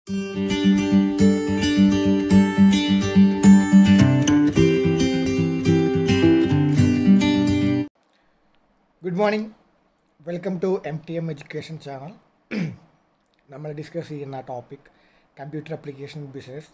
good morning welcome to M T M education channel നമ്മൾ discuss ചെയ്യുന്ന topic computer application business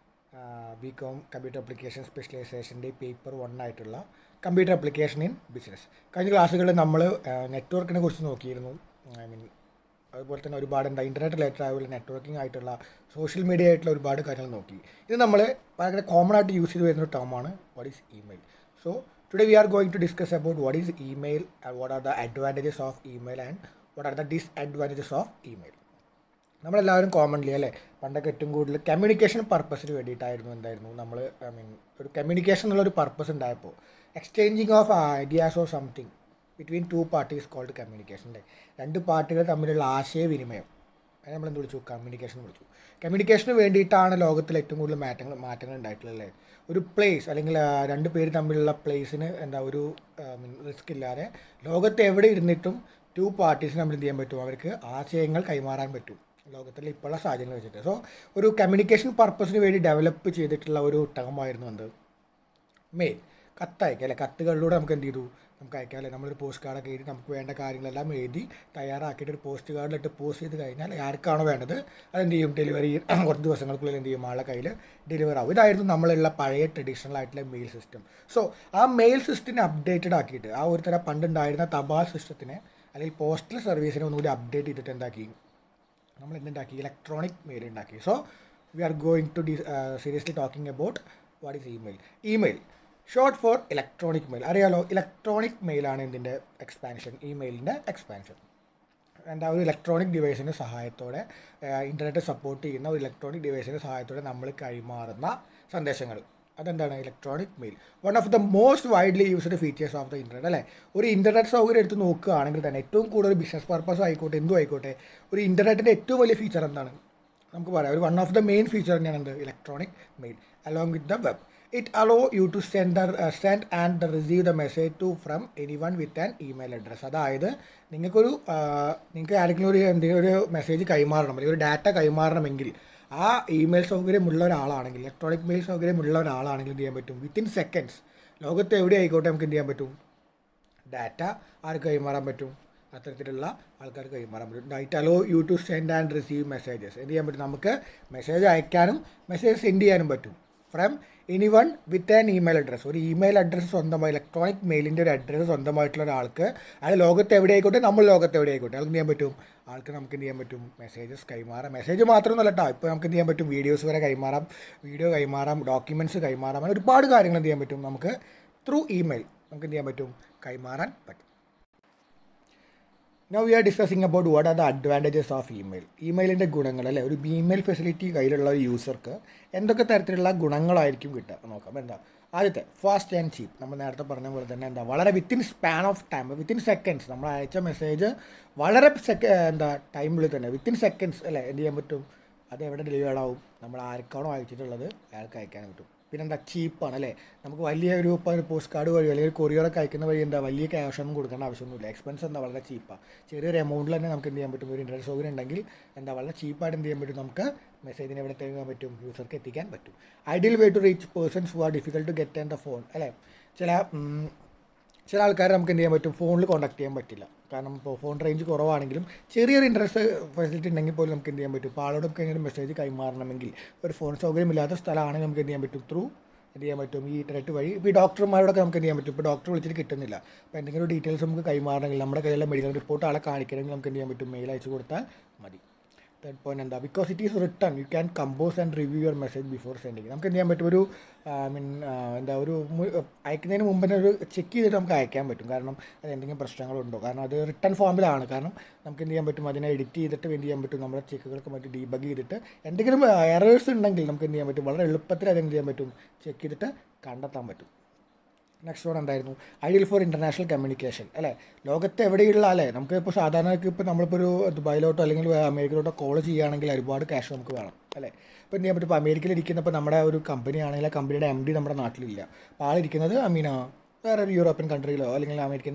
B com computer application സ്പെഷ്യലൈസേഷൻ്റെ paper one ആയിട്ടുള്ള computer application in business കഴിഞ്ഞ ക്ലാസ്സുകളിൽ നമ്മൾ നെറ്റ്വർക്കിനെ കുറിച്ച് നോക്കിയിരുന്നു ഐ മീൻ അതുപോലെ തന്നെ ഒരുപാട് എന്താ ഇൻ്റർനെറ്റ് റിലേറ്റഡ് ആയുള്ള നെറ്റ്വർക്കിംഗ് ആയിട്ടുള്ള സോഷ്യൽ മീഡിയ ആയിട്ടുള്ള ഒരുപാട് കാര്യങ്ങൾ നോക്കി ഇത് നമ്മൾ ഭയങ്കര കോമൺ ആയിട്ട് യൂസ് ചെയ്ത് വരുന്ന ടേമാണ് what is email so today we are going to discuss about what is email and what are the advantages of email and what are the disadvantages of email നമ്മളെല്ലാവരും കോമൺലി അല്ലേ പണ്ടൊക്കെ ഏറ്റവും കൂടുതൽ communication പർപ്പസിന് വേണ്ടിയിട്ടായിരുന്നു എന്തായിരുന്നു നമ്മൾ ഐ മീൻ ഒരു കമ്മ്യൂണിക്കേഷൻ എന്നുള്ളൊരു പർപ്പസ് ഉണ്ടായപ്പോൾ exchanging of ideas or something between two parties called communication അല്ലേ രണ്ട് പാർട്ടികൾ തമ്മിലുള്ള ആശയവിനിമയം അതിനെ നമ്മൾ എന്ത് വിളിച്ചു കമ്മ്യൂണിക്കേഷൻ വിളിച്ചു കമ്മ്യൂണിക്കേഷന് വേണ്ടിയിട്ടാണ് ലോകത്തിൽ ഏറ്റവും കൂടുതൽ മാറ്റങ്ങൾ മാറ്റങ്ങൾ ഉണ്ടായിട്ടുള്ളത് ഒരു പ്ലേസ് അല്ലെങ്കിൽ ആ, രണ്ട് പേര് തമ്മിലുള്ള പ്ലേസിന് എന്താ ഒരു റിസ്ക് ഇല്ലാതെ ലോകത്ത് എവിടെ ഇരുന്നിട്ടും ടു പാർട്ടീസിന് നമ്മൾ എന്ത് ചെയ്യാൻ പറ്റും അവർക്ക് ആശയങ്ങൾ കൈമാറാൻ പറ്റും ലോകത്തിലെ ഇപ്പോഴുള്ള സാഹചര്യങ്ങൾ വെച്ചിട്ട് സോ ഒരു കമ്മ്യൂണിക്കേഷൻ പർപ്പസിന് വേണ്ടി ഡെവലപ്പ് ചെയ്തിട്ടുള്ള ഒരു ടേമായിരുന്നു എന്ത് മെയിൽ കത്തയക്കുക അല്ലെ കത്തുകളിലൂടെ നമുക്ക് എന്ത് ചെയ്തു നമുക്ക് അയക്കാം അല്ലെ നമ്മളൊരു പോസ്റ്റ് കാർഡൊക്കെ എഴുതി നമുക്ക് വേണ്ട കാര്യങ്ങളെല്ലാം എഴുതി തയ്യാറാക്കിയിട്ട് ഒരു പോസ്റ്റ് കാർഡിലിട്ട് പോസ്റ്റ് ചെയ്ത് കഴിഞ്ഞാൽ ആർക്കാണോ വേണ്ടത് അതെന്ത് ചെയ്യും ഡെലിവറി കുറച്ച് ദിവസങ്ങൾക്കുള്ളിൽ എന്ത് ചെയ്യും ആളെ കയ്യിൽ ഡെലിവർ ആവും ഇതായിരുന്നു നമ്മളുള്ള പഴയ ട്രഡീഷണൽ ആയിട്ടുള്ള മെയിൽ സിസ്റ്റം സോ ആ മെയിൽ സിസ്റ്റത്തിനെ അപ്ഡേറ്റഡ് ആക്കിയിട്ട് ആ ഒരു തരം പണ്ടുണ്ടായിരുന്ന തപാൽ സിസ്റ്റത്തിനെ അല്ലെങ്കിൽ പോസ്റ്റൽ സർവീസിനെ ഒന്നുകൂടി അപ്ഡേറ്റ് ചെയ്തിട്ട് എന്താക്കി നമ്മൾ എന്തുണ്ടാക്കി ഇലക്ട്രോണിക് മെയിൽ ഉണ്ടാക്കി so we are going to the seriously talking about what is email email short for electronic mail അറിയാലോ ഇലക്ട്രോണിക് മെയിലാണ് ഇതിൻ്റെ എക്സ്പാൻഷൻ ഇമെയിലിൻ്റെ എക്സ്പാൻഷൻ എന്താ ഒരു ഇലക്ട്രോണിക് ഡിവൈസിൻ്റെ സഹായത്തോടെ ഇൻ്റർനെറ്റ് സപ്പോർട്ട് ചെയ്യുന്ന ഒരു ഇലക്ട്രോണിക് ഡിവൈസിൻ്റെ സഹായത്തോടെ നമ്മൾ കൈമാറുന്ന സന്ദേശങ്ങൾ അതെന്താണ് electronic mail one of the most widely used features of the internet അല്ലേ ഒരു ഇൻ്റർനെറ്റ് സൗകര്യം എടുത്ത് നോക്കുകയാണെങ്കിൽ തന്നെ ഏറ്റവും കൂടുതൽ ബിസിനസ് പർപ്പസ് ആയിക്കോട്ടെ എന്തും ആയിക്കോട്ടെ ഒരു ഇൻ്റർനെറ്റിൻ്റെ ഏറ്റവും വലിയ ഫീച്ചർ എന്താണ് നമുക്ക് പറയാം ഒരു one of the main feature തന്നെയാണ് എന്ത് electronic mail along with the web it allow you to send send and receive the message to from any one with an email address അതായത് നിങ്ങൾക്കൊരു ആ, നിങ്ങൾക്ക് ആരെങ്കിലും ഒരു എന്തെങ്കിലും ഒരു മെസ്സേജ് കൈമാറണം അല്ലെങ്കിൽ ഒരു ഡാറ്റ കൈമാറണമെങ്കിൽ ആ ഇമെയിൽ സൗകര്യമുള്ള ഒരാളാണെങ്കിൽ ഇലക്ട്രോണിക് മെയിൽ സൗകര്യമുള്ള ഒരാളാണെങ്കിൽ എന്ത് ചെയ്യാൻ പറ്റും വിത്തിൻ സെക്കൻഡ്സ് ലോകത്ത് എവിടെ ആയിക്കോട്ടെ നമുക്ക് എന്ത് ചെയ്യാൻ പറ്റും ഡാറ്റ ആർക്ക് കൈമാറാൻ പറ്റും അത്തരത്തിലുള്ള ആൾക്കാർക്ക് കൈമാറാൻ പറ്റും it allow you to send and receive messages എന്ത് ചെയ്യാൻ പറ്റും നമുക്ക് മെസ്സേജ് അയക്കാനും മെസ്സേജ് സെൻഡ് ചെയ്യാനും പറ്റും from any one with an email address ഒരു ഇമെയിൽ അഡ്രസ്സ് സ്വന്തമായി ഇലക്ട്രോണിക് മെയിലിൻ്റെ ഒരു അഡ്രസ്സ് സ്വന്തമായിട്ടുള്ള ഒരാൾക്ക് അയാൾ ലോകത്ത് എവിടെ ആയിക്കോട്ടെ നമ്മൾ ലോകത്ത് എവിടെ ആയിക്കോട്ടെ ആൾക്ക് എന്ത് ചെയ്യാൻ പറ്റും ആൾക്ക് നമുക്ക് എന്ത് ചെയ്യാൻ പറ്റും മെസ്സേജസ് കൈമാറാം മെസ്സേജ് മാത്രമൊന്നുമല്ല കേട്ടോ ഇപ്പോൾ നമുക്ക് എന്ത് ചെയ്യാൻ പറ്റും വീഡിയോസ് വരെ കൈമാറാം വീഡിയോ കൈമാറാം ഡോക്യുമെൻറ്റ്സ് കൈമാറാം അങ്ങനെ ഒരുപാട് കാര്യങ്ങൾ എന്ത് ചെയ്യാൻ പറ്റും നമുക്ക് ത്രൂ ഇമെയിൽ നമുക്ക് എന്ത് ചെയ്യാൻ പറ്റും കൈമാറാൻ പറ്റും now we are discussing about what are the advantages of email ഇമെയിലിൻ്റെ ഗുണങ്ങൾ അല്ലേ ഒരു ഇമെയിൽ ഫെസിലിറ്റി കയ്യിലുള്ള ഒരു യൂസർക്ക് എന്തൊക്കെ തരത്തിലുള്ള ഗുണങ്ങളായിരിക്കും കിട്ടുക നോക്കാം എന്താ ആദ്യത്തെ ഫാസ്റ്റ് ആൻഡ് ചീപ്പ് നമ്മൾ നേരത്തെ പറഞ്ഞ പോലെ തന്നെ എന്താ വളരെ within span of time within seconds നമ്മൾ അയച്ച മെസ്സേജ് വളരെ സെക്ക എന്താ ടൈമിൽ തന്നെ വിത്തിൻ സെക്കൻഡ്സ് അല്ലേ എന്ത് ചെയ്യാൻ പറ്റും അത് എവിടെ ഡെലിവേർഡ് ആവും നമ്മൾ ആർക്കാണോ അയച്ചിട്ടുള്ളത് അയാൾക്ക് അയക്കാൻ കിട്ടും പിന്നെന്താ ചീപ്പാണ് അല്ലേ നമുക്ക് വലിയ ഒരു ഇപ്പോൾ ഒരു പോസ്റ്റ് കാർഡ് വഴി അല്ലെങ്കിൽ കൊറിയറൊക്കെ അയക്കുന്ന വഴി എന്താ വലിയ ക്യാഷ് ഒന്നും കൊടുക്കേണ്ട ആവശ്യമൊന്നുമില്ല എക്സ്പെൻസ് എന്താ വളരെ ചീപ്പാണ് ചെറിയൊരു എമൗണ്ടിൽ തന്നെ നമുക്ക് എന്ത് ചെയ്യാൻ പറ്റും ഒരു ഇൻ്റർനെറ്റ് സൗകര്യം ഉണ്ടെങ്കിൽ എന്താ വളരെ ചീപ്പായിട്ട് എന്ത് ചെയ്യാൻ പറ്റും നമുക്ക് മെസ്സേജിനെ എവിടെ എത്തിക്കാൻ പറ്റും യൂസർക്ക് എത്തിക്കാൻ പറ്റും ideal way to reach persons who are difficult to get on the phone അല്ലേ ചില ഉം, ചില ആൾക്കാരെ നമുക്ക് എന്ത് ചെയ്യാൻ പറ്റും ഫോണിൽ കോൺടാക്ട് ചെയ്യാൻ പറ്റില്ല കാരണം ഇപ്പോൾ ഫോൺ റേഞ്ച് കുറവാണെങ്കിലും ചെറിയൊരു ഇൻട്രസ്റ്റ് ഫെസിലിറ്റി ഉണ്ടെങ്കിൽ പോലും നമുക്ക് എന്ത് ചെയ്യാൻ പറ്റും ഇപ്പോൾ ആളോട് നമുക്ക് എങ്ങനെ മെസ്സേജ് കൈമാറണമെങ്കിൽ ഒരു ഫോൺ സൗകര്യമില്ലാത്ത സ്ഥലമാണെങ്കിൽ നമുക്ക് എന്ത് ചെയ്യാൻ പറ്റും ത്രൂ എന്ത് ചെയ്യാൻ പറ്റും ഈ ഇൻ്റർനെറ്റ് വഴി ഇപ്പോൾ ഈ ഡോക്ടർമാരോടൊക്കെ നമുക്ക് എന്ത് ചെയ്യാൻ പറ്റും ഇപ്പോൾ ഡോക്ടർ വിളിച്ചിട്ട് കിട്ടുന്നില്ല അപ്പോൾ എന്തെങ്കിലും ഡീറ്റെയിൽസ് നമുക്ക് കൈമാറണമെങ്കിൽ നമ്മുടെ കയ്യിലുള്ള മെഡിക്കൽ റിപ്പോർട്ട് ആളെ കാണിക്കണമെങ്കിൽ നമുക്ക് എന്ത് ചെയ്യാൻ പറ്റും മെയിൽ അയച്ചു കൊടുത്താൽ മതി തേർഡ് പോയിന്റ് എന്താ because it is written you can compose and review your message before sending നമുക്ക് എന്ത് ചെയ്യാൻ പറ്റും ഒരു ഐ മീൻ എന്താ ഒരു മു- അയക്കുന്നതിന് മുമ്പ് തന്നെ ഒരു ചെക്ക് ചെയ്തിട്ട് നമുക്ക് അയക്കാൻ പറ്റും കാരണം അത് എന്തെങ്കിലും പ്രശ്നങ്ങളുണ്ടോ കാരണം അത് റിട്ടേൺ ഫോമിലാണ് കാരണം നമുക്ക് എന്ത് ചെയ്യാൻ പറ്റും അതിനെ എഡിറ്റ് ചെയ്തിട്ട് എന്ത് ചെയ്യാൻ പറ്റും നമ്മുടെ ചെക്കുകൾക്ക് മറ്റും ഡീബഗ് ചെയ്തിട്ട് എന്തെങ്കിലും എറേഴ്സ് ഉണ്ടെങ്കിൽ നമുക്ക് എന്ത് ചെയ്യാൻ പറ്റും വളരെ എളുപ്പത്തിൽ അത് എന്ത് ചെയ്യാൻ പറ്റും ചെക്ക് ചെയ്തിട്ട് കണ്ടെത്താൻ പറ്റും നെക്സ്റ്റ് വൺ എന്തായിരുന്നു ഐഡിയൽ ഫോർ ഇൻ്റർനാഷണൽ കമ്മ്യൂണിക്കേഷൻ അല്ലേ ലോകത്ത് എവിടെയുള്ള അല്ലേ നമുക്ക് ഇപ്പോൾ സാധാരണ ഇപ്പോൾ നമ്മളിപ്പോൾ ഒരു ദുബായിലോട്ടോ അല്ലെങ്കിൽ അമേരിക്കയിലോട്ടോ കോൾ ചെയ്യുകയാണെങ്കിൽ ഒരുപാട് ക്യാഷ് നമുക്ക് വേണം അല്ലേ ഇപ്പോൾ എന്ത് ചെയ്യാൻ പറ്റും ഇപ്പോൾ അമേരിക്കയിൽ ഇരിക്കുന്ന ഇപ്പോൾ നമ്മുടെ ഒരു കമ്പനി ആണെങ്കിൽ ആ കമ്പനിയുടെ എം ഡി നമ്മുടെ നാട്ടിലില്ല അപ്പോൾ ആളിരിക്കുന്നത് ഐ മീൻ വേറെ ഒരു യൂറോപ്യൻ കൺട്രിയിലോ അല്ലെങ്കിൽ അമേരിക്കൻ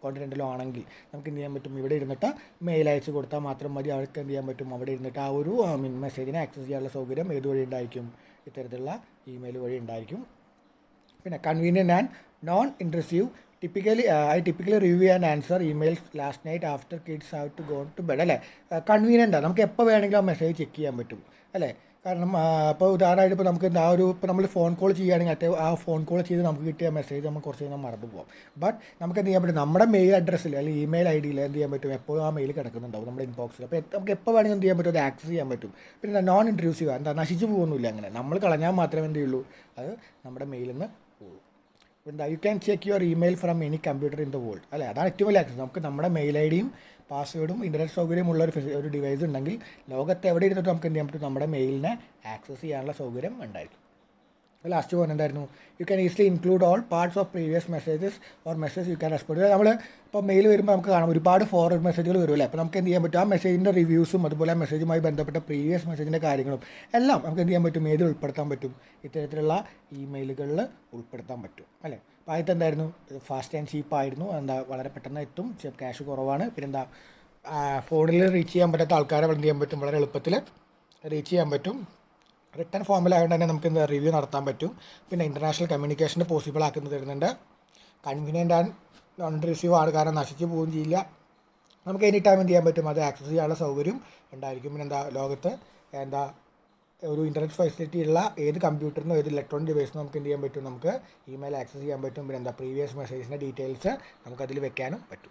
കോണ്ടിനെൻറ്റിലോ ആണെങ്കിൽ നമുക്ക് എന്ത് ചെയ്യാൻ പറ്റും ഇവിടെ ഇരുന്നിട്ട് മെയിൽ അയച്ച് കൊടുത്താൽ മാത്രം മതി അവർക്ക് എന്ത് ചെയ്യാൻ പറ്റും അവിടെ ഇരുന്നിട്ട് ആ ഒരു മീൻ മെസ്സേജിനെ ആക്സസ് ചെയ്യാനുള്ള സൗകര്യം ഏത് വഴി ഉണ്ടായിരിക്കും ഇത്തരത്തിലുള്ള ഇമെയിൽ വഴി ഉണ്ടായിരിക്കും പിന്നെ convenient and non intrusive typically I typically review and answer emails last night after kids have to go to bed അല്ലേ കൺവീനിയൻ്റ് ആണ് നമുക്ക് എപ്പോൾ വേണമെങ്കിലും ആ മെസ്സേജ് ചെക്ക് ചെയ്യാൻ പറ്റും അല്ലേ കാരണം അപ്പോൾ ഉദാഹരണമായിട്ട് ഇപ്പോൾ നമുക്ക് ആ ഒരു ഇപ്പോൾ നമ്മൾ ഫോൺ കോൾ ചെയ്യുകയാണെങ്കിൽ അറ്റേ ആ ഫോൺ കോൾ ചെയ്ത് നമുക്ക് കിട്ടിയ മെസ്സേജ് നമ്മൾ കുറച്ച് കഴിഞ്ഞാൽ മറന്നു പോകും ബട്ട് നമുക്ക് എന്ത് ചെയ്യാൻ പറ്റും നമ്മുടെ മെയിൽ അഡ്രസ്സിൽ അല്ലെങ്കിൽ ഇമെയിൽ ഐ ഡിയിൽ എന്ത് ചെയ്യാൻ പറ്റും എപ്പോഴും ആ മെയിൽ കിടക്കുന്നുണ്ടാവും നമ്മുടെ ഇൻബോക്സിൽ അപ്പോൾ നമുക്ക് എപ്പോൾ വേണമെങ്കിൽ എന്ത് ചെയ്യാൻ പറ്റും അത് ആക്സസ് ചെയ്യാൻ പറ്റും പിന്നെ നോൺ ഇൻട്രൂസീവ് എന്താ നശിച്ചു പോകുന്നില്ല അങ്ങനെ നമ്മൾ കളഞ്ഞാൽ മാത്രമേ എന്ത് ചെയ്യുള്ളൂ അത് നമ്മുടെ മെയിലിൽ നിന്ന് പോകും എന്താ you can check your email from any computer in the world അല്ലേ അതാണ് ഏറ്റവും വലിയ ആക്സസ് നമുക്ക് നമ്മുടെ മെയിൽ ഐ ഡിയും പാസ്വേഡും ഇൻ്റർനെറ്റ് സൗകര്യമുള്ള ഒരു ഫിസി- ഒരു ഡിവൈസ് ഉണ്ടെങ്കിൽ ലോകത്ത് എവിടെ ഇരുന്നിട്ട് നമുക്ക് എന്ത് ചെയ്യാൻ പറ്റും നമ്മുടെ മെയിലിനെ ആക്സസ് ചെയ്യാനുള്ള സൗകര്യം ഉണ്ടായിരിക്കും ലാസ്റ്റ് പോയിന്റ് എന്തായിരുന്നു you can easily include all parts of previous messages or message you can respond നമ്മൾ ഇപ്പോൾ മെയിൽ വരുമ്പോൾ നമുക്ക് കാണാം ഒരുപാട് ഫോർവേഡ് മെസ്സേജുകൾ വരുമല്ലേ അപ്പോൾ നമുക്ക് എന്ത് ചെയ്യാൻ പറ്റും ആ മെസ്സേജിൻ്റെ റിവ്യൂസും അതുപോലെ ആ മെസ്സേജുമായി ബന്ധപ്പെട്ട പ്രീവിയസ് മെസ്സേജിൻ്റെ കാര്യങ്ങളും എല്ലാം നമുക്ക് എന്ത് ചെയ്യാൻ പറ്റും ഏതിൽ ഉൾപ്പെടുത്താൻ പറ്റും ഇത്തരത്തിലുള്ള ഇമെയിലുകളിൽ ഉൾപ്പെടുത്താൻ പറ്റും അല്ലേ അപ്പോൾ ആദ്യത്തെ എന്തായിരുന്നു ഫാസ്റ്റ് ആൻഡ് ചീപ്പ് ആയിരുന്നു എന്താ വളരെ പെട്ടെന്ന് എത്തും ക്യാഷ് കുറവാണ് പിന്നെന്താ ഫോണിൽ റീച്ച് ചെയ്യാൻ പറ്റാത്ത ആൾക്കാരെ എന്ത് ചെയ്യാൻ പറ്റും വളരെ എളുപ്പത്തിൽ റീച്ച് ചെയ്യാൻ പറ്റും റിട്ടേൺ ഫോമിലായതുകൊണ്ട് തന്നെ നമുക്ക് എന്താ റിവ്യൂ നടത്താൻ പറ്റും പിന്നെ ഇൻ്റർനാഷണൽ കമ്മ്യൂണിക്കേഷന് പോസിബിൾ ആക്കി തരുന്നുണ്ട് കൺവീനിയൻ്റ് ആൻഡ് നോൺ റിസീവ് ആണ് കാരണം നശിച്ചു പോവുകയും ചെയ്യില്ല നമുക്ക് എനി ടൈം എന്ത് ചെയ്യാൻ പറ്റും അത് ആക്സസ് ചെയ്യാനുള്ള സൗകര്യം ഉണ്ടായിരിക്കും പിന്നെ എന്താ ലോകത്ത് എന്താ ഒരു ഇൻ്റർനെറ്റ് ഫെസിലിറ്റി ഉള്ള ഏത് കമ്പ്യൂട്ടറിനും ഏത് ഇലക്ട്രോണിക് ഡിവൈസിനും നമുക്ക് എന്ത് ചെയ്യാൻ പറ്റും നമുക്ക് ഇമെയിൽ ആക്സസ് ചെയ്യാൻ പറ്റും പിന്നെ എന്താ പ്രീവിയസ് മെസ്സേജിൻ്റെ ഡീറ്റെയിൽസ് നമുക്കതിൽ വെക്കാനും പറ്റും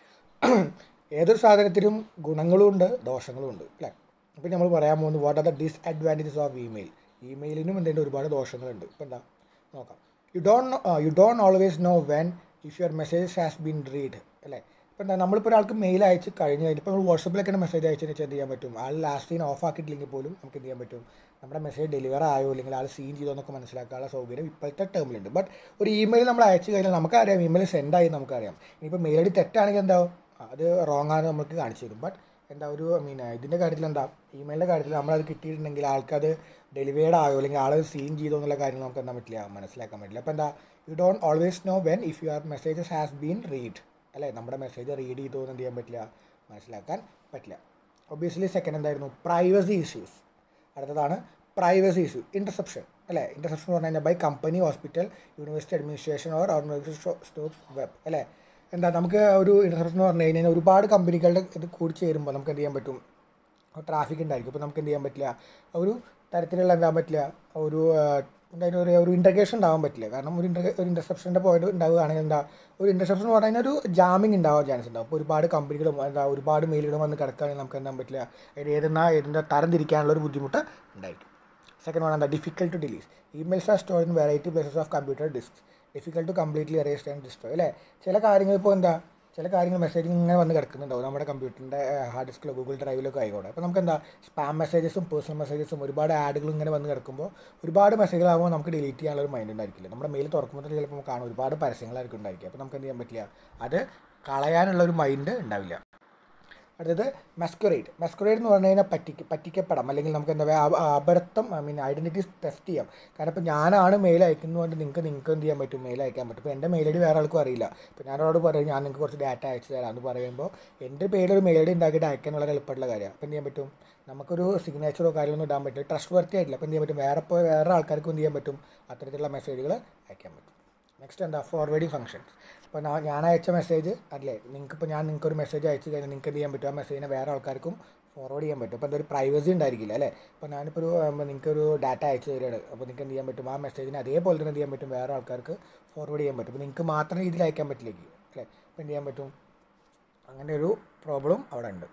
ഏതൊരു സാധനത്തിനും ഗുണങ്ങളും ഉണ്ട് ദോഷങ്ങളും ഉണ്ട് അല്ലേ അപ്പോൾ നമ്മൾ പറയാൻ പോകുന്നത് what are the disadvantages of email ഇമെയിലിനും എന്തെങ്കിലും ഒരുപാട് ദോഷങ്ങളുണ്ട് ഇപ്പോൾ എന്താ നോക്കാം you don't you don't always know when if your messages has been read അല്ലേ ഇപ്പോൾ എന്താ നമ്മളിപ്പോൾ ഒരാൾക്ക് മെയിൽ അയച്ച് കഴിഞ്ഞ് കഴിഞ്ഞാൽ ഇപ്പോൾ നമ്മൾ വാട്സപ്പിലൊക്കെ മെസ്സേജ് അയച്ചെന്ന് വെച്ചാൽ എന്ത് ചെയ്യാൻ പറ്റും ആൾ ലാസ്റ്റ് സീൻ ഓഫ് ആക്കിയിട്ടില്ലെങ്കിൽ പോലും നമുക്ക് എന്ത് ചെയ്യാൻ പറ്റും നമ്മുടെ മെസ്സേജ് ഡെലിവർ ആയോ അല്ലെങ്കിൽ ആൾ സീൻ ചെയ്തോ എന്നൊക്കെ മനസ്സിലാക്കാനുള്ള സൗകര്യം ഇപ്പോഴത്തെ ടേമിലുണ്ട് ബട്ട് ഒരു ഇമെയിൽ നമ്മൾ അയച്ചു കഴിഞ്ഞാൽ നമുക്കറിയാം ഇമെയിൽ സെൻഡ് ആയി നമുക്കറിയാം ഇനിയിപ്പോൾ മെയിൽ ഐ ഡി തെറ്റാണെങ്കിൽ എന്താവും അത് റോങ് ആണ് നമുക്ക് കാണിച്ചു തരും ബട്ട് എന്താ ഒരു ഐ മീൻ ഇതിൻ്റെ കാര്യത്തിൽ എന്താ ഇമെയിലിൻ്റെ കാര്യത്തിൽ നമ്മളത് കിട്ടിയിട്ടുണ്ടെങ്കിൽ ആൾക്കത് ഡെലിവേർഡ് ആയോ അല്ലെങ്കിൽ ആൾ സീൻ ചെയ്തോ എന്നുള്ള കാര്യങ്ങൾ നമുക്ക് എന്താ പറ്റില്ല മനസ്സിലാക്കാൻ പറ്റില്ല അപ്പോൾ എന്താ you don't always know when if your messages has been read അല്ലേ നമ്മുടെ മെസ്സേജ് റീഡ് ചെയ്തോ എന്ന് എന്ത് ചെയ്യാൻ പറ്റില്ല മനസ്സിലാക്കാൻ പറ്റില്ല ഒബിയസ്ലി സെക്കൻഡ് എന്തായിരുന്നു പ്രൈവസി ഇഷ്യൂസ് അടുത്തതാണ് പ്രൈവസി ഇഷ്യൂ ഇൻ്റർസെപ്ഷൻ അല്ലേ ഇൻ്റർസെപ്ഷൻ എന്ന് പറഞ്ഞു കഴിഞ്ഞാൽ by company hospital university administration or organisation stops web അല്ലേ എന്താ നമുക്ക് ഒരു ഇൻ്റർസെപ്ഷൻ എന്ന് പറഞ്ഞു കഴിഞ്ഞാൽ ഒരുപാട് കമ്പനികളുടെ ഇത് കൂടി ചേരുമ്പോൾ നമുക്ക് എന്ത് ചെയ്യാൻ പറ്റും ട്രാഫിക് ഉണ്ടായിരിക്കും അപ്പോൾ നമുക്ക് എന്ത് ചെയ്യാൻ പറ്റില്ല ഒരു തരത്തിലുള്ള എന്താ പറ്റില്ല ഒരു എന്തായാലും ഒരു ഒരു ഇൻ്റർഗ്രേഷൻ ഉണ്ടാവാൻ പറ്റില്ല കാരണം ഒരു ഇൻ്റർ ഒരു ഇൻ്റർസെപ്ഷൻ്റെ പോയിന്റ് ഉണ്ടാവുകയാണെങ്കിൽ എന്താ ഒരു ഇൻ്റർസെപ്ഷൻ എന്ന് പറഞ്ഞാൽ ഒരു ജാമിങ് ഉണ്ടാവാൻ ചാൻസ് ഉണ്ടാവും അപ്പോൾ ഒരുപാട് കമ്പനികളും എന്താ ഒരുപാട് മെയിലുകളും വന്ന് കിടക്കുകയാണെങ്കിൽ നമുക്ക് എന്താ പറ്റില്ല അതിന് ഏതെന്നാ ഏതിൻ്റെ തരം തിരിക്കാനുള്ള ഒരു ബുദ്ധിമുട്ട് ഉണ്ടായിരിക്കും സെക്കൻഡ് വൺ എന്താ difficult to delete emails are store in variety places of computer disk difficult to completely erase and destroy അല്ലേ ചില കാര്യങ്ങൾ ഇപ്പോൾ എന്താ ചില കാര്യങ്ങൾ മെസ്സേജ് ഇങ്ങനെ വന്ന് കിടക്കുന്നുണ്ടാവും നമ്മുടെ കമ്പ്യൂട്ടറിൻ്റെ ഹാർഡ് ഡിസ്കിലോ ഗൂഗിൾ ഡ്രൈവിലൊക്കെ ആയിക്കോട്ടെ അപ്പോൾ നമുക്ക് എന്താ സ്പാം മെസ്സേജസും പേഴ്സണൽ മെസ്സേജസും ഒരുപാട് ആഡുകൾ ഇങ്ങനെ വന്ന് കിടക്കുമ്പോൾ ഒരുപാട് മെസ്സേജുകളാകുമ്പോൾ നമുക്ക് ഡിലീറ്റ് ചെയ്യാനുള്ള ഒരു മൈൻഡ് ഉണ്ടായിരിക്കില്ല നമ്മുടെ മെയിൽ തുറക്കുമ്പോൾ തന്നെ ചിലപ്പോൾ കാണും ഒരുപാട് പരസ്യങ്ങളായിരിക്കും ഉണ്ടായിരിക്കുക അപ്പോൾ നമുക്ക് എന്ത് ചെയ്യാൻ പറ്റില്ല അത് കളയാനുള്ള ഒരു മൈൻഡ് ഉണ്ടാവില്ല അടുത്തത് മെസ്കുറേറ്റ് മെസ്കുറേറ്റ് എന്ന് പറഞ്ഞു കഴിഞ്ഞാൽ പറ്റിക്ക് പറ്റിക്കപ്പെടാം അല്ലെങ്കിൽ നമുക്ക് എന്താ പറയുക അബദ്ധം ഐ മീൻ ഐഡൻറ്റിറ്റി ടെസ്റ്റ് ചെയ്യാം കാരണം ഇപ്പോൾ ഞാനാണ് മെയിൽ അയക്കുന്നതുകൊണ്ട് നിങ്ങൾക്ക് നിങ്ങൾക്ക് എന്ത് ചെയ്യാൻ പറ്റും മെയിൽ അയക്കാൻ പറ്റും ഇപ്പോൾ എൻ്റെ മെയിൽ ഐ ഡി വേറെ ആൾക്കും അറിയില്ല ഇപ്പോൾ ഞാൻ ഒരാളോട് പറയും ഞാൻ നിങ്ങൾക്ക് കുറച്ച് ഡാറ്റ അയച്ചു തരാം എന്ന് പറയുമ്പോൾ എൻ്റെ പേരിൽ ഒരു മെയിൽ ഐ ഡി ഉണ്ടാക്കിയിട്ട് അയക്കാൻ വളരെ എളുപ്പമുള്ള കാര്യമാണ് അപ്പോൾ എന്ത് ചെയ്യാൻ പറ്റും നമുക്കൊരു സിഗ്നേച്ചറോ കാര്യങ്ങളൊന്നും ഇടാൻ പറ്റില്ല ട്രസ്റ്റ് വർത്തി ആയിട്ടില്ല അപ്പോൾ എന്ത് ചെയ്യാൻ പറ്റും വേറെ പോയി വേറെ ആൾക്കാർക്കും എന്ത് ചെയ്യാൻ പറ്റും അത്തരത്തിലുള്ള മെസ്സേജുകൾ അയക്കാൻ പറ്റും നെക്സ്റ്റ് എന്താ ഫോർവേഡിങ് ഫംഗ്ഷൻസ് ഇപ്പോൾ ഞാൻ ഞാൻ അയച്ച മെസ്സേജ് അല്ലേ നിങ്ങൾക്ക് ഇപ്പോൾ ഞാൻ നിങ്ങൾക്ക് ഒരു മെസ്സേജ് അയച്ചു കഴിഞ്ഞാൽ നിങ്ങൾക്ക് എന്ത് ചെയ്യാൻ പറ്റും ആ മെസ്സേജിനെ വേറെ ആൾക്കാർക്കും ഫോർവേഡ് ചെയ്യാൻ പറ്റും അപ്പോൾ എന്തൊരു പ്രൈവസി ഉണ്ടായിരിക്കില്ല അല്ലേ അപ്പോൾ ഞാനിപ്പോൾ ഒരു നിങ്ങൾക്കൊരു ഡാറ്റ അയച്ചു തരികയാണ് അപ്പോൾ നിങ്ങൾക്ക് എന്ത് ചെയ്യാൻ പറ്റും ആ മെസ്സേജിനെ അതേപോലെ തന്നെ എന്ത് ചെയ്യാൻ പറ്റും വേറെ ആൾക്കാർക്ക് ഫോർവേഡ് ചെയ്യാൻ പറ്റും അപ്പോൾ നിങ്ങൾക്ക് മാത്രം രീതിയിൽ അയക്കാൻ പറ്റില്ലേക്ക് അല്ലേ അപ്പോൾ എന്ത് ചെയ്യാൻ പറ്റും അങ്ങനെ ഒരു പ്രോബ്ലം അവിടെ ഉണ്ട്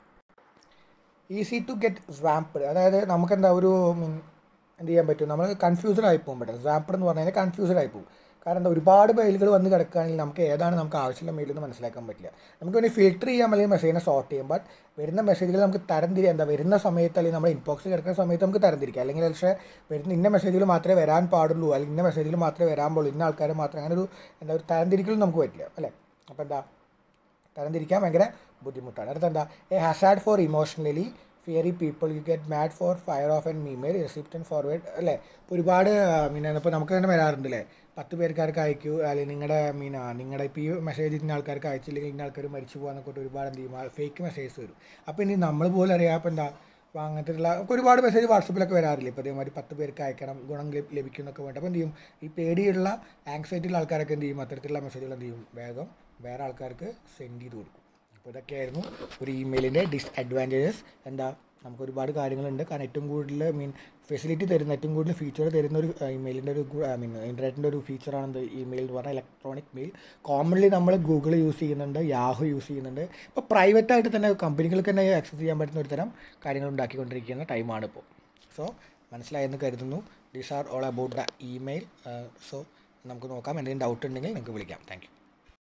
ഈസി ടു ഗെറ്റ് സ്വാംപ്ഡ് അതായത് നമുക്കെന്താ ഒരു മീൻ എന്ത് ചെയ്യാൻ പറ്റും നമ്മൾ കൺഫ്യൂസ്ഡ് ആയി പോകും പെട്ടെന്ന് സ്വാംപ്ഡ് എന്ന് പറഞ്ഞു കഴിഞ്ഞാൽ കൺഫ്യൂസ്ഡ് ആയി പോകും കാരണം എന്താ ഒരുപാട് മെയിലുകൾ വന്ന് കിടക്കുകയാണെങ്കിൽ നമുക്ക് ഏതാണ് നമുക്ക് ആവശ്യമുള്ള മെയിൽ എന്ന് മനസ്സിലാക്കാൻ പറ്റില്ല നമുക്ക് വേണ്ടി ഫിൽറ്റർ ചെയ്യാൻ അല്ലെങ്കിൽ മെസ്സേജിനെ സോർട്ട് ചെയ്യാം ബട്ട് വരുന്ന മെസ്സേജുകൾ നമുക്ക് തരംതിരി എന്താ വരുന്ന സമയത്ത് അല്ലെങ്കിൽ നമ്മുടെ ഇൻബോക്സിൽ കിടക്കുന്ന സമയത്ത് നമുക്ക് തരംതിരിക്കാം അല്ലെങ്കിൽ പക്ഷേ വരുന്ന ഇന്ന മെസ്സേജുകൾ മാത്രമേ വരാൻ പാടുള്ളൂ അല്ലെങ്കിൽ ഇന്ന മെസ്സേജുകൾ മാത്രമേ വരാൻ പാടുള്ളൂ ഇന്ന ആൾക്കാരെ മാത്രമേ അങ്ങനെ ഒരു എന്താ ഒരു തരംതിരിക്കലും നമുക്ക് പറ്റില്ല അല്ലേ അപ്പോൾ എന്താ തരംതിരിക്കാൻ ഭയങ്കര ബുദ്ധിമുട്ടാണ് അടുത്ത എന്താ a hazard for emotionally fiery people you get mad for fire off and email receipt and forward അല്ലേ ഇപ്പോൾ ഒരുപാട് മീൻ ഇപ്പോൾ നമുക്ക് തന്നെ വരാറുണ്ട് അല്ലേ പത്ത് പേർക്കാർക്ക് അയക്കൂ അല്ലെങ്കിൽ നിങ്ങളുടെ മീൻ നിങ്ങളുടെ ഇപ്പോൾ ഈ മെസ്സേജ് ഇന്ന ആൾക്കാർക്ക് അയച്ചില്ലെങ്കിൽ ഇന്ന ആൾക്കാർ മരിച്ചു പോകാന്നൊക്കെ പറഞ്ഞിട്ട് ഒരുപാട് എന്ത് ചെയ്യും ഫേക്ക് മെസ്സേജസ് വരും അപ്പോൾ ഇനി നമ്മൾ പോലും അറിയാം അപ്പോൾ എന്താ അപ്പോൾ അങ്ങനത്തെ ഉള്ള നമുക്ക് ഒരുപാട് മെസ്സേജ് വാട്സപ്പിലൊക്കെ വരാറില്ല ഇപ്പോൾ അതേമാതിരി പത്ത് പേർക്ക് അയക്കണം ഗുണം ലഭി- ലഭിക്കും എന്നൊക്കെ വേണ്ട അപ്പോൾ എന്ത് ചെയ്യും ഈ പേടിയുള്ള ആങ്സൈറ്റി ഉള്ള ആൾക്കാരൊക്കെ എന്ത് ചെയ്യും അത്തരത്തിലുള്ള മെസ്സേജുകൾ എന്ത് ചെയ്യും വേഗം വേറെ ആൾക്കാർക്ക് സെൻഡ് ചെയ്ത് കൊടുക്കും അപ്പോൾ ഇതൊക്കെയായിരുന്നു ഒരു ഇമെയിലിൻ്റെ ഡിസ്അഡ്വാൻറ്റേജസ് എന്താ നമുക്ക് ഒരുപാട് കാര്യങ്ങളുണ്ട് കാരണം ഏറ്റവും കൂടുതൽ മീൻ ഫെസിലിറ്റി തരുന്ന ഏറ്റവും കൂടുതൽ ഫീച്ചർ തരുന്ന ഒരു ഇമെയിലിൻ്റെ ഒരു ഐ മീൻ ഇൻ്റർനെറ്റിൻ്റെ ഒരു ഫീച്ചറാണ് എന്ത് ഇമെയിൽ എന്ന് പറഞ്ഞാൽ ഇലക്ട്രോണിക് മെയിൽ കോമൺലി നമ്മൾ ഗൂഗിൾ യൂസ് ചെയ്യുന്നുണ്ട് യാഹു യൂസ് ചെയ്യുന്നുണ്ട് ഇപ്പോൾ പ്രൈവറ്റ് ആയിട്ട് തന്നെ കമ്പനികൾക്ക് തന്നെ ആക്സസ് ചെയ്യാൻ പറ്റുന്ന ഒരു തരം കാര്യങ്ങൾ ഉണ്ടാക്കിക്കൊണ്ടിരിക്കുന്ന ടൈമാണ് ഇപ്പോൾ സോ മനസ്സിലായെന്ന് കരുതുന്നു these are all about the email so നമുക്ക് നോക്കാം എന്തെങ്കിലും ഡൗട്ട് ഉണ്ടെങ്കിൽ നിങ്ങൾക്ക് വിളിക്കാം താങ്ക് യു